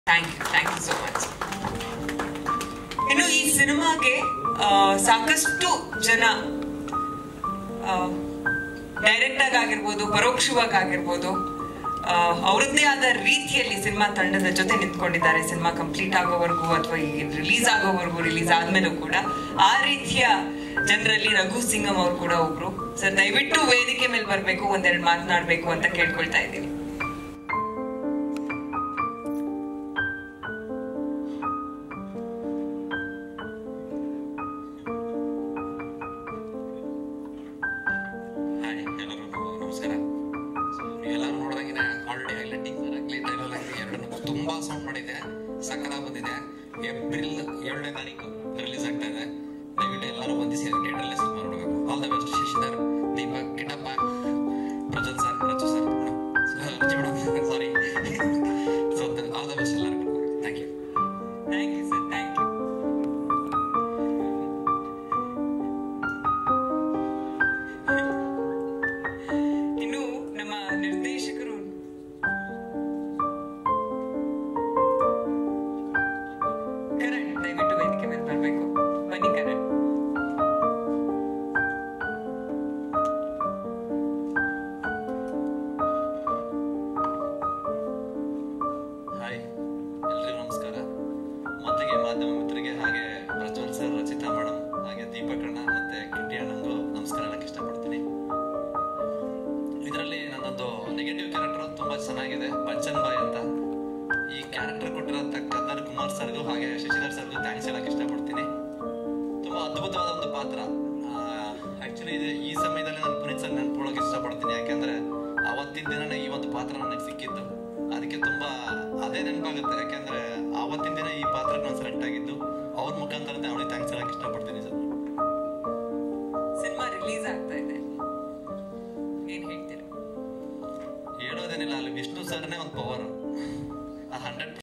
thank you thank you so much ಇನ್ನು ಈ ಸಿನಿಮಾಗೆ ಆ, ಸಾಕಷ್ಟು ಜನ ಡೈರೆಕ್ಟ್ ಆಗಿ ಆಗಿರ್ಬೋದು ಪರೋಕ್ಷವಾಗಿ ಆಗಿರ್ಬೋದು ಆ, ಅವ್ರದ್ದೇ ಆದ ರೀತಿಯಲ್ಲಿ ಸಿನಿಮಾ ತಂಡದ ಜೊತೆ ನಿಂತ್ಕೊಂಡಿದ್ದಾರೆ ಸಿನಿಮಾ ಕಂಪ್ಲೀಟ್ ಆಗೋವರೆಗೂ ಅಥವಾ ಈ ರಿಲೀಸ್ ಆಗೋವರೆಗೂ ರಿಲೀಸ್ ಆದ್ಮೇಲೂ ಕೂಡ ಆ ರೀತಿಯ ಜನರಲ್ಲಿ ರಘು ಸಿಂಗಮ್ ಅವ್ರು ಕೂಡ ಒಬ್ರು ಸರ್ ದಯವಿಟ್ಟು ವೇದಿಕೆ ಮೇಲೆ ಬರಬೇಕು ಒಂದೆರಡು ಮಾತನಾಡಬೇಕು ಅಂತ ಕೇಳ್ಕೊಳ್ತಾ ಇದ್ದೀನಿ ಹಾಯ್ ಎಲ್ಲರಿಗೂ ನಮಸ್ಕಾರ ಸೊ ನೀವೆಲ್ಲರೂ ನೋಡ್ದಂಗಿದೆ ಆಲ್ರೆಡಿ ಆಗಲಿ ಟೀಸರ್ ಆಗಲಿ ಟ್ರೈಲರ್ ಆಗಲಿ ಎರಡನ್ನೂ ತುಂಬಾ ಸೌಂಡ್ ಮಾಡಿದೆ ಸಕ್ಕರ ಬಂದಿದೆ ಏಪ್ರಿಲ್ ಏಳನೇ ತಾರೀಕು ರಿಲೀಸ್ ಆಗ್ತಾ ಇದೆ ದಯವಿಟ್ಟು ಎಲ್ಲರೂ ಬಂದು ಸೇರಿ ಥಿಯೇಟರ್ಲ್ಲೇ ಸಿನಿಮಾ ನೋಡಬೇಕು all the best Shashidhar Deepak Kittappa Prajwal sir Rachu sir Rachu madam sorry so all the best ಎಲ್ಲರಿಗೂ thank you thank you sir thank you ಇನ್ನು ನಮ್ಮ ನಿರ್ದೇಶಕರು ಕರಣ್ ದಯವಿಟ್ಟು ವೇದಿಕೆ ಮೇಲೆ ಬರಬೇಕು ಬನ್ನಿ ಕರಣ್ ಹಾಯ್ ಎಲ್ರಿಗೂ ನಮಸ್ಕಾರ ಮೊದಲಿಗೆ ಮಾಧ್ಯಮ ಮಿತ್ರರಿಗೆ ಹಾಗೆ ಪ್ರಜ್ವಲ್ ಸರ್ ರಚಿತಾ ಮೇಡಮ್ ಹಾಗೆ ದೀಪಕ್ ಅಣ್ಣ ಮತ್ತೆ ಕಿಟ್ಟಿ ಅಣ್ಣಂಗೂ ನಮಸ್ಕಾರ ಹೇಳಕ್ ಇಷ್ಟಪಡ್ತೀನಿ ಇದರಲ್ಲಿ ನನ್ನೊಂದು ನೆಗೆಟಿವ್ ಕ್ಯಾರೆಕ್ಟರ್ ತುಂಬಾ ಚೆನ್ನಾಗಿದೆ ಬಚ್ಚನ್ ಬಾಯ್ ಅಂತ ಈ ಕ್ಯಾರೆಕ್ಟರ್ ಕೊಟ್ಟಿರೋಂಥ ಕದ್ದರ್ ಕುಮಾರ್ ಸರ್ಗೂ ಹಾಗೆ ಶಶಿಧರ್ ಸರ್ಗೂ ಥ್ಯಾಂಕ್ಸ್ ಹೇಳಕ್ ಇಷ್ಟಪಡ್ತೀನಿ ತುಂಬಾ ಅದ್ಭುತವಾದ ಒಂದು ಪಾತ್ರ ಆಕ್ಚುಲಿ ಈ ಸಮಯದಲ್ಲಿ ನಾನು ಪುನೀತ್ ಸರ್ ನೆನ್ಕೊಳ್ಳೋಕೆ ಇಷ್ಟಪಡ್ತೀನಿ ಯಾಕೆಂದ್ರೆ ಅವತ್ತಿನ ದಿನನೇ ಈ ಒಂದು ಪಾತ್ರ ನನಗೆ ಸಿಕ್ಕಿದ್ದು ಅದಕ್ಕೆ ತುಂಬಾ ಅದೇ ನೆನಪಾಗುತ್ತೆ ಯಾಕೆಂದ್ರೆ ಆವತ್ತಿನ ದಿನ ಈ ಪಾತ್ರಕ್ಕೆ ನಾನು ಸೆಲೆಕ್ಟ್ ಆಗಿದ್ದು ಅವ್ರ ಮುಖಾಂತರ ಅವಳಿಗೆ ಥ್ಯಾಂಕ್ಸ್ ಹೇಳಕ್ ಇಷ್ಟಪಡ್ತೀನಿ ಸರ್ ಸಿನಿಮಾ ರಿಲೀಸ್ ಆಗ್ತಾ ಇದೆ ಏನ್ ಹೇಳ್ತೀರಾ ಹೇಳೋದೇನಿಲ್ಲ ಅಲ್ಲಿ ವಿಷ್ಣು ಸರ್ನೇ ಒಂದು ಪವರ್ ಆ ಹಂಡ್ರೆಡ್